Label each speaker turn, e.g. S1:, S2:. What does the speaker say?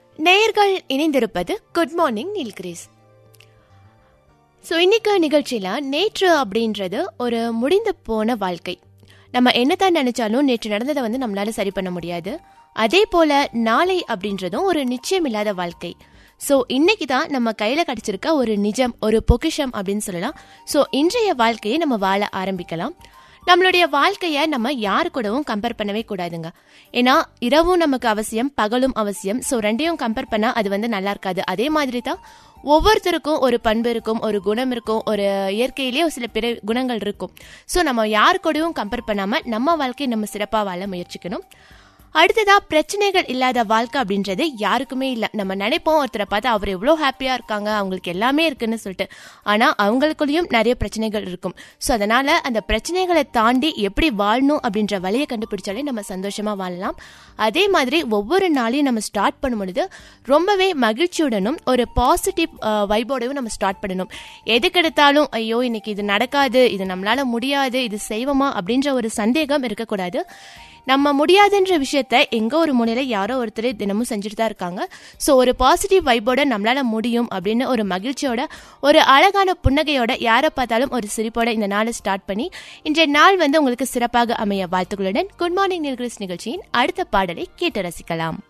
S1: நேயர்கள் இணைந்திருப்பது good morning Nilgiris so இன்னைக்கு நிகழ்ச்சியில் நேற்று அப்படின்றது ஒரு முடிந்து போன வாழ்க்கை நம்ம என்னதான் நினைச்சாலும் நேற்று நடந்ததை வந்து நம்மளால சரி பண்ண முடியாது அதே போல நாளை அப்படின்றதும் ஒரு நிச்சயம் இல்லாத வாழ்க்கை ஸோ இன்னைக்கு தான் நம்ம கையில் கிடச்சிருக்க ஒரு நிஜம் ஒரு பொக்கிஷம் அப்படின்னு சொல்லலாம் ஸோ இன்றைய வாழ்க்கையை நம்ம வாழ ஆரம்பிக்கலாம் நம்மளுடைய வாழ்க்கையை நம்ம யாரு கூடவும் கம்பேர் பண்ணவே கூடாதுங்க ஏன்னா இரவும் நமக்கு அவசியம் பகலும் அவசியம் ஸோ ரெண்டையும் கம்பேர் பண்ணால் அது வந்து நல்லா இருக்காது அதே மாதிரி தான் ஒவ்வொருத்தருக்கும் ஒரு பண்பு இருக்கும் ஒரு குணம் இருக்கும் ஒரு இயற்கையிலேயே ஒரு சில பிற குணங்கள் இருக்கும் ஸோ நம்ம யாரு கூடவும் கம்பேர் பண்ணாமல் நம்ம வாழ்க்கையை நம்ம சிறப்பாக வாழ முயற்சிக்கணும் அடுத்ததா பிரச்சனைகள் இல்லாத வாழ்க்கை அப்படின்றது யாருக்குமே இல்லை நம்ம நினைப்போம் ஒருத்தரை பார்த்து அவர் எவ்வளோ ஹாப்பியாக இருக்காங்க அவங்களுக்கு எல்லாமே இருக்குன்னு சொல்லிட்டு ஆனால் அவங்களுக்குள்ளேயும் நிறைய பிரச்சனைகள் இருக்கும் ஸோ அதனால அந்த பிரச்சனைகளை தாண்டி எப்படி வாழணும் அப்படின்ற வழியை கண்டுபிடிச்சாலே நம்ம சந்தோஷமா வாழலாம் அதே மாதிரி ஒவ்வொரு நாளையும் நம்ம ஸ்டார்ட் பண்ணும் பொழுது ரொம்பவே மகிழ்ச்சியுடனும் ஒரு பாசிட்டிவ் வைபோடவும் நம்ம ஸ்டார்ட் பண்ணணும் எதுக்கெடுத்தாலும் ஐயோ இன்னைக்கு இது நடக்காது இது நம்மளால முடியாது இது செய்வோமா அப்படின்ற ஒரு சந்தேகம் இருக்கக்கூடாது நம்ம முடியாதுன்ற விஷயத்த எங்க ஒரு முனையில யாரோ ஒருத்தர் தினமும் செஞ்சுட்டு தான் இருக்காங்க ஸோ ஒரு பாசிட்டிவ் வைப்போட நம்மளால முடியும் அப்படின்னு ஒரு மகிழ்ச்சியோட ஒரு அழகான புன்னகையோட யாரை பார்த்தாலும் ஒரு சிரிப்போட இந்த நாளை ஸ்டார்ட் பண்ணி இன்றைய நாள் வந்து உங்களுக்கு சிறப்பாக அமைய வாழ்த்துக்களுடன் குட் மார்னிங் நிகழ்ச்சி நிகழ்ச்சியின் அடுத்த பாடலை கேட்டு ரசிக்கலாம்